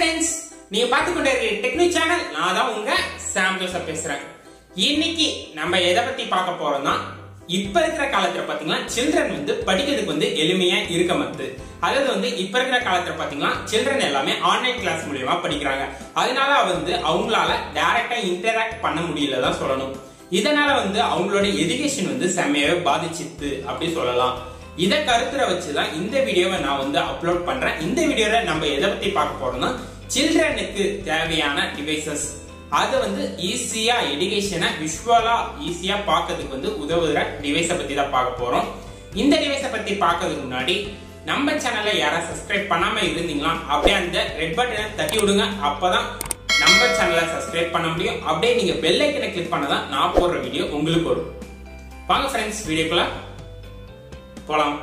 friends நீங்க பார்த்து கொண்டே இருக்கிற டெக்னோ சேனல் நான் தான் உங்க சாம் ஜோசப் பேசுறேன் இன்னைக்கு நம்ம எதை பத்தி பார்க்க போறோம்னா இப்ப இருக்கிற காலத்துல பாத்தீங்கன்னா சில்ட்ரன் வந்து படிக்கிறதுக்கு வந்து எளிமையா இருக்க மத்து அதாவது வந்து இப்ப இருக்கிற காலத்துல பாத்தீங்கன்னா சில்ட்ரன் எல்லாமே ஆன்லைன் கிளாஸ் மூலியமா படிக்கிறாங்க அதனால வந்து அவங்களால டைரக்டா இன்டராக்ட் பண்ண முடியல தான் சொல்லணும் இதனால வந்து அவங்களோட எஜுகேஷன் வந்து செம்மையாவே பாதிச்சித்து அப்படி சொல்லலாம் இதை கருத்துல வச்சுதான் இந்த வீடியோவை நான் வந்து அப்லோட் பண்றேன் இந்த வீடியோல நம்ம எதை பத்தி பார்க்க போறோம்னா சில்ட்ரனுக்கு தேவையான டிவைசஸ் அது வந்து ஈஸியா எஜுகேஷனை விஷுவலா ஈஸியா பார்க்கிறதுக்கு வந்து உதவுகிற டிவைஸை பத்தி தான் பார்க்க போறோம் இந்த டிவைஸை பத்தி பார்க்கறதுக்கு முன்னாடி நம்ம சேனலை யாரா சப்ஸ்கிரைப் பண்ணாம இருந்தீங்களா அப்படியே அந்த ரெட் பட்டனை தட்டி விடுங்க அப்பதான் நம்ம சேனலை சப்ஸ்கிரைப் பண்ண முடியும் அப்படியே நீங்க பெல் ஐக்கனை கிளிக் பண்ணதான் நான் போடுற வீடியோ உங்களுக்கு வரும் வாங்க ஃப்ரெண்ட்ஸ் வீடியோக்குள்ள போலாம்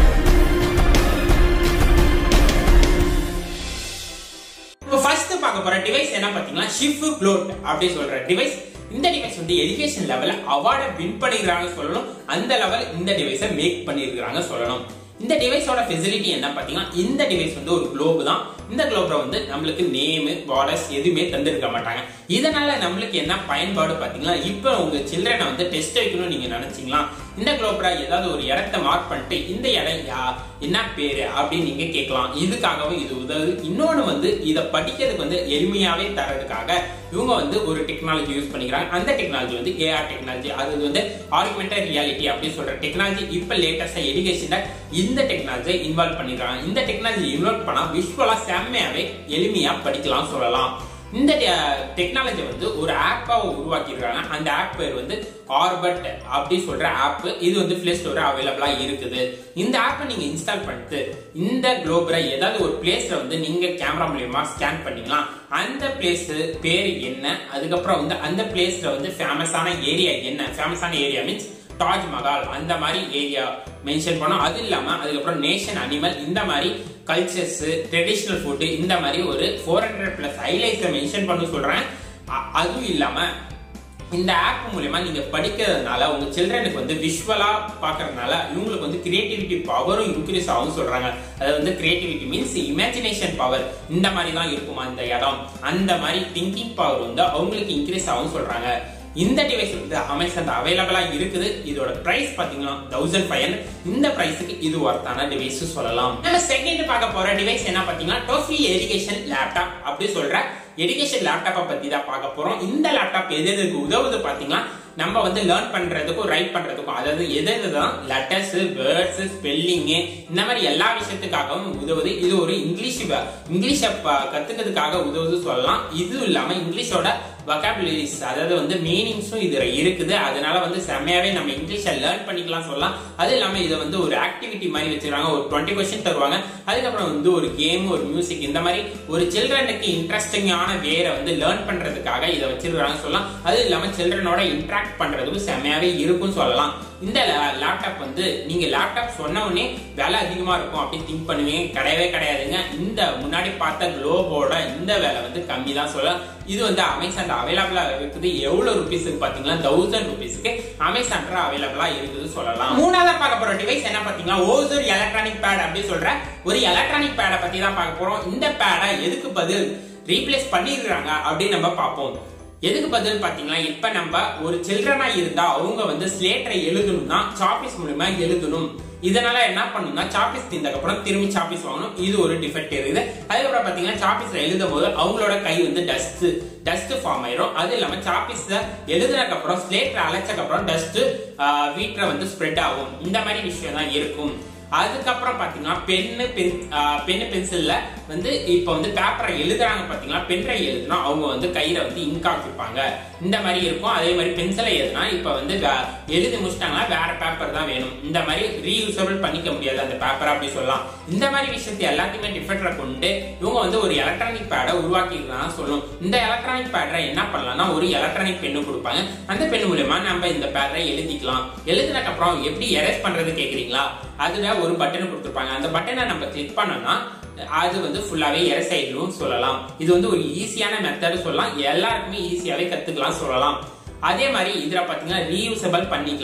இப்போ ஃபர்ஸ்ட் பார்க்க போற டிவைஸ் என்ன பாத்தீங்கன்னா ஷிஃப்ட் க்ளோட் அப்படி சொல்ற டிவைஸ் இந்த டிவைஸ் வந்து எஜுகேஷன் லெவல்ல அவார்டை வின் பண்ணிருக்காங்க சொல்லணும் அந்த லெவல் இந்த டிவைஸை மேக் பண்ணிருக்காங்க சொல்லணும் இந்த டிவைஸோட ஃபெசிலிட்டி என்ன பாத்தீங்கன்னா இந்த டிவைஸ் வந்து ஒரு குளோப் தான் இந்த குளோப்ல வந்து நம்மளுக்கு நேமு பார்டர்ஸ் எதுவுமே தந்திருக்க மாட்டாங்க இதனால நம்மளுக்கு என்ன பயன்பாடு பாத்தீங்கன்னா இப்போ உங்க சில்ட்ரனை வந்து டெஸ்ட் வைக்கணும்னு நீங்க நினைச்சீங்களா இந்த குளோப்ல ஏதாவது ஒரு இடத்த மார்க் பண்ணிட்டு இந்த இடம் யா- என்ன பேரு அப்படின்னு நீங்க கேட்கலாம் இதுக்காகவும் இது உதவுது இன்னொன்னு வந்து இதை படிக்கிறதுக்கு வந்து எளிமையாவே தரதுக்காக இவங்க வந்து ஒரு டெக்னாலஜி யூஸ் பண்ணிக்கிறாங்க அந்த டெக்னாலஜி வந்து ஏஆர் டெக்னாலஜி அது வந்து ஆர்குமெண்டட் ரியாலிட்டி அப்படின்னு சொல்ற டெக்னாலஜி இப்ப லேட்டஸ்டா எஜுகேஷன்ல இந்த டெக்னாலஜியை இன்வால்வ் பண்ணிருக்காங்க இந்த டெக்னாலஜி இன்வால்வ் பண்ணா விஷுவலா செம்மையாவே எளிமையா படிக்கலாம் சொல்லலாம் இந்த டெக்னாலஜி வந்து ஒரு ஆப்பா உருவாக்கியிருக்காங்க அந்த ஆப் பேர் வந்து ஆர்பட் அப்படி சொல்ற ஆப் இது வந்து பிளே ஸ்டோர் அவைலபிளா இருக்குது இந்த ஆப்பை நீங்க இன்ஸ்டால் பண்ணிட்டு இந்த குளோபரை ஏதாவது ஒரு பிளேஸ்ல வந்து நீங்க கேமரா மூலியமா ஸ்கேன் பண்ணீங்களா அந்த பிளேஸ் பேர் என்ன அதுக்கப்புறம் வந்து அந்த பிளேஸ்ல வந்து ஃபேமஸான ஏரியா என்ன ஃபேமஸான ஏரியா மீன்ஸ் தாஜ்மஹால் அந்த மாதிரி ஏரியா மென்ஷன் பண்ணோம் அது இல்லாம அதுக்கப்புறம் நேஷன் அனிமல் இந்த மாதிரி கல்ச்சர்ஸ் ட்ரெடிஷ்னல் ஃபுட் இந்த மாதிரி ஒரு ஃபோர் ஹண்ட்ரட் பிளஸ் ஹைலைட்ஸை மென்ஷன் பண்ண சொல்றேன் அ- அதுவும் இல்லாம இந்த ஆப் மூலயமா நீங்க படிக்கிறதுனால உங்க சில்ட்ரனுக்கு வந்து விஷுவலா பாக்குறதுனால இவங்களுக்கு வந்து கிரியேட்டிவிட்டி பவரும் இன்க்ரீஸ் ஆகும் சொல்றாங்க அது வந்து கிரியேட்டிவிட்டி மீன்ஸ் இமேஜினேஷன் பவர் இந்த மாதிரி தான் இருக்குமா இந்த இடம் அந்த மாதிரி திங்கிங் பவர் வந்து அவங்களுக்கு இன்க்ரீஸ் ஆகும் சொல்றாங்க இந்த டிவைஸ் வந்து அமேசான் அவைலபிளா இருக்குது இதோட பிரைஸ் பாத்தீங்கன்னா தௌசண்ட் ஃபைவ் இந்த பிரைஸுக்கு இது ஒர்த்தான டிவைஸ் சொல்லலாம் நம்ம செகண்ட் பார்க்க போற டிவைஸ் என்ன பாத்தீங்கன்னா டோஃபி எஜுகேஷன் லேப்டாப் அப்படி சொல்ற எஜுகேஷன் லேப்டாப்பை பத்தி தான் பார்க்க போறோம் இந்த லேப்டாப் எது எதுக்கு உதவுது பாத்தீங்கன்னா நம்ம வந்து லேர்ன் பண்றதுக்கும் ரைட் பண்றதுக்கும் அதாவது எது எதுதான் லெட்டர்ஸ் வேர்ட்ஸ் ஸ்பெல்லிங்கு இந்த மாதிரி எல்லா விஷயத்துக்காகவும் உதவுது இது ஒரு இங்கிலீஷ் வ- இங்கிலீஷை ப- கத்துக்கிறதுக்காக உதவுது சொல்லலாம் இது இல்லாம இங்கிலீஷோட வொக்காபுலரிஸ் அதாவது வந்து மீனிங்ஸும் இதுல இருக்குது அதனால வந்து செம்மையாவே நம்ம இங்கிலீஷை லேர்ன் பண்ணிக்கலாம் சொல்லலாம் அது இல்லாம இதை வந்து ஒரு ஆக்டிவிட்டி மாதிரி வச்சிருக்காங்க ஒரு டுவெண்ட்டி கொஸ்டின் தருவாங்க அதுக்கப்புறம் வந்து ஒரு கேம் ஒரு மியூசிக் இந்த மாதிரி ஒரு சில்ட்ரனுக்கு இன்ட்ரெஸ்டிங்கான வேற வந்து லேர்ன் பண்றதுக்காக இதை வச்சிருக்காங்க சொல்லலாம் அது இல்லாம சில்ட்ரனோட இன்ட்ராக்ட் பண்றதுக்கு செம்மையாவே இருக்கும்னு சொல்லலாம் இந்த லேப்டாப் வந்து நீங்க லேப்டாப் சொன்ன உடனே விலை அதிகமா இருக்கும் அப்படின்னு திங்க் பண்ணுவீங்க கிடையவே கிடையாதுங்க இந்த முன்னாடி பார்த்த குளோபோட இந்த விலை வந்து கம்மி தான் சொல்லலாம் இது வந்து அமேசான் அவைலபிளா இருக்குது எவ்வளவு ருபீஸுக்கு பாத்தீங்கன்னா தௌசண்ட் ருபீஸ்க்கு அமேசான் அவைலபிளா இருக்குது சொல்லலாம் மூணாவது பார்க்க போற டிவைஸ் என்ன பாத்தீங்கன்னா ஓசூர் எலக்ட்ரானிக் பேட் அப்படி சொல்ற ஒரு எலக்ட்ரானிக் பேடை பத்தி தான் பார்க்க போறோம் இந்த பேடை எதுக்கு பதில் ரீப்ளேஸ் பண்ணிருக்காங்க அப்படின்னு நம்ம பார்ப்போம் எதுக்கு பதில் பாத்தீங்கன்னா இப்ப நம்ம ஒரு சில்ட்ரனா இருந்தா அவங்க வந்து ஸ்லேட்டரை எழுதணும்னா சாப்பீஸ் மூலமா எழுதணும் இதனால என்ன பண்ணணும்னா சாப்பீஸ் தீர்ந்ததுக்கு அப்புறம் திரும்பி சாப்பீஸ் வாங்கணும் இது ஒரு டிஃபெக்ட் இருக்குது அதுக்கப்புறம் பாத்தீங்கன்னா சாப்பீஸ்ல எழுதும் போது அவங்களோட கை வந்து டஸ்ட் டஸ்ட் ஃபார்ம் ஆயிரும் அது இல்லாம சாப்பீஸ்ல எழுதுனதுக்கு அப்புறம் ஸ்லேட்டர் அழைச்சதுக்கு அப்புறம் டஸ்ட் வீட்டுல வந்து ஸ்ப்ரெட் ஆகும் இந்த மாதிரி விஷயம் தான் இருக்கும் அதுக்கப்புறம் பாத்தீங்கன்னா பென்னு பென் பென்னு பென்சில்ல வந்து இப்போ வந்து பேப்பரை எழுதுறாங்க பாத்தீங்கன்னா பென்ட்ரை எழுதுனா அவங்க வந்து கையில வந்து இங்க் ஆக்கிப்பாங்க இந்த மாதிரி இருக்கும் அதே மாதிரி பென்சிலை எழுதுனா இப்போ வந்து வே- எழுதி முடிச்சிட்டாங்கன்னா வேற பேப்பர் தான் வேணும் இந்த மாதிரி ரீயூசபிள் பண்ணிக்க முடியாது அந்த பேப்பர் அப்படி சொல்லலாம் இந்த மாதிரி விஷயத்தை எல்லாத்தையுமே டிஃபெக்டரை கொண்டு இவங்க வந்து ஒரு எலக்ட்ரானிக் பேடை உருவாக்கிருக்காங்க சொல்லணும் இந்த எலக்ட்ரானிக் பேடரை என்ன பண்ணலாம்னா ஒரு எலக்ட்ரானிக் பென்னு கொடுப்பாங்க அந்த பென் மூலயமா நம்ம இந்த பேடரை எழுதிக்கலாம் எழுதினதுக்கு அப்புறம் எப்படி எரேஸ் பண்றது கேக்குறீங்களா அதுல ஒரு பட்டன் கொடுத்துருப்பாங்க அந்த பட்டனை நம்ம கிளிக் பண்ணோம்னா அது வந்து ஃபுல்லாவே எரேஸ் ஆயிடும் சொல்லலாம் இது வந்து ஒரு ஈஸியான மெத்தட் சொல்லலாம் எல்லாருக்குமே ஈஸியாவே கத்துக்கலாம் சொல்லலாம் அதே மாதிரி இதுல பாத்தீங்கன்னா ரீயூசபிள் பண்ணிக்கலாம்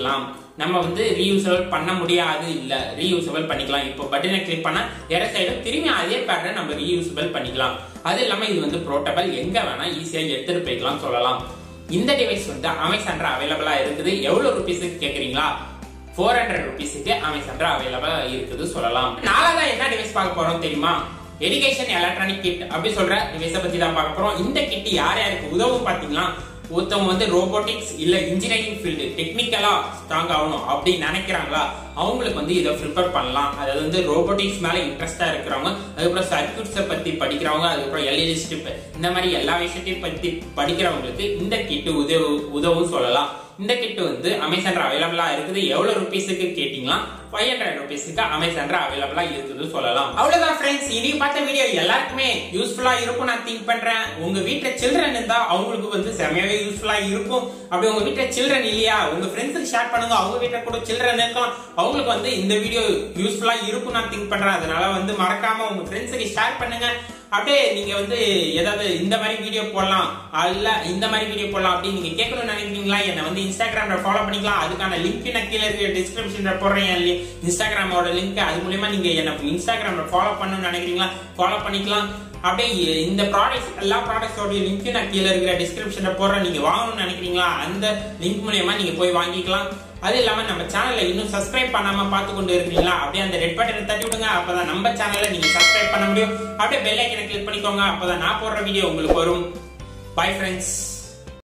நம்ம வந்து ரீயூசபிள் பண்ண முடியாது இல்ல ரீயூசபிள் பண்ணிக்கலாம் இப்போ பட்டனை கிளிக் பண்ணா இட சைடு திரும்பி அதே பேட்டர்ன் நம்ம ரீயூசபிள் பண்ணிக்கலாம் அது இல்லாம இது வந்து போர்ட்டபிள் எங்க வேணா ஈஸியா எடுத்துட்டு போய்க்கலாம் சொல்லலாம் இந்த டிவைஸ் வந்து அமேசான்ல அவைலபிளா இருக்குது எவ்வளவு ருபீஸுக்கு கேக்குறீங்களா ஃபோர் ஹண்ட்ரட் ருபீஸுக்கு அமேசான்ல அவைலபிளா இருக்குது சொல்லலாம் நாலாவதா என்ன டிவைஸ் பார்க்க போறோம் தெரியுமா எஜுகேஷன் எலக்ட்ரானிக் கிட் அப்படி சொல்ற டிவைஸை பத்தி தான் பார்க்க போறோம் இந்த கிட் யார் யாருக்கு உதவும் பாத்தீங்கன்னா ஒருத்தவங்க வந்து ரோபோட்டிக்ஸ் இல்ல இன்ஜினியரிங் ஃபீல்டு டெக்னிக்கலா ஸ்ட்ராங் ஆகணும் அப்படி நினைக்கிறாங்களா அவங்களுக்கு வந்து இதை ப்ரிப்பேர் பண்ணலாம் அதாவது வந்து ரோபோட்டிக்ஸ் மேல இன்ட்ரெஸ்டா இருக்கிறவங்க அதுக்கப்புறம் சர்க்கியூட்ஸை பத்தி படிக்கிறவங்க அதுக்கப்புறம் எல்இடி ஸ்டிப் இந்த மாதிரி எல்லா விஷயத்தையும் பத்தி படிக்கிறவங்களுக்கு இந்த கிட்டு உதவு உதவும் சொல்லலாம் இந்த கிட் வந்து அமேசான்ல அவைலபிளா இருக்குது எவ்வளவு ருபீஸுக்கு கேட்டீங்களா ஃபைவ் ஹண்ட்ரட் ருபீஸுக்கு அமேசான்ல அவைலபிளா இருக்குது சொல்லலாம் அவ்வளவுதான் ஃப்ரெண்ட்ஸ் இன்னைக்கு பார்த்த வீடியோ எல்லாருக்குமே யூஸ்ஃபுல்லா இருக்கும் நான் திங்க் பண்றேன் உங்க வீட்டுல சில்ட்ரன் இருந்தா அவங்களுக்கு வந்து செமையாவே யூஸ்ஃபுல்லா இருக்கும் அப்படி உங்க வீட்டுல சில்ட்ரன் இல்லையா உங்க ஃப்ரெண்ட்ஸுக்கு ஷேர் பண்ணுங்க அவங்க வீட்டுல கூட சில்ட்ரன் இருக்கலாம் அவங்களுக்கு வந்து இந்த வீடியோ யூஸ்ஃபுல்லா இருக்கும் நான் திங்க் பண்றேன் அதனால வந்து மறக்காம உங்க ஃப்ரெண்ட்ஸுக்கு ஷேர் பண்ணுங்க அப்படியே நீங்க வந்து ஏதாவது இந்த மாதிரி வீடியோ போடலாம் அல்ல இந்த மாதிரி வீடியோ போடலாம் அப்படின்னு நீங்க கேட்கணும்னு நினைக்கிறீங்களா என்ன வந்து இன்ஸ்டாகிராம்ல ஃபாலோ பண்ணிக்கலாம் அதுக்கான லிங்க் நான் கீழே இருக்க டிஸ்கிரிப்ஷன்ல போடுறேன் என் link- இன்ஸ்டாகிராமோட லிங்க் அது மூலியமா நீங்க என்ன இன்ஸ்டாகிராம்ல ஃபாலோ பண்ணணும்னு நினைக்கிறீங்களா ஃபாலோ பண்ணிக்கலாம் அப்படியே இந்த ப்ராடக்ட்ஸ் எல்லா ப்ராடக்ட்ஸோட லிங்க் நான் கீழே இருக்கிற டிஸ்கிரிப்ஷன்ல போடுறேன் நீங்க வாங்கணும்னு நினைக்கிறீங்களா அந்த லிங்க் மூலியமா நீங்க போய் வாங்கிக்கலாம் அது இல்லாம நம்ம சேனலை இன்னும் சப்ஸ்கிரைப் பண்ணாம பார்த்து கொண்டு இருக்கீங்களா அப்படியே அந்த ரெட் பட்டனை தட்டி விடுங்க அப்பதான் நம்ம சேனலை நீங்க சப்ஸ்கிரைப் பண்ண முடியும் அப்படியே பெல் ஐக்கனை கிளிக் பண்ணிக்கோங்க அப்பதான் நான் போடுற வீடியோ உங்களுக்கு வரும் பை ஃப்ரெண்ட்ஸ்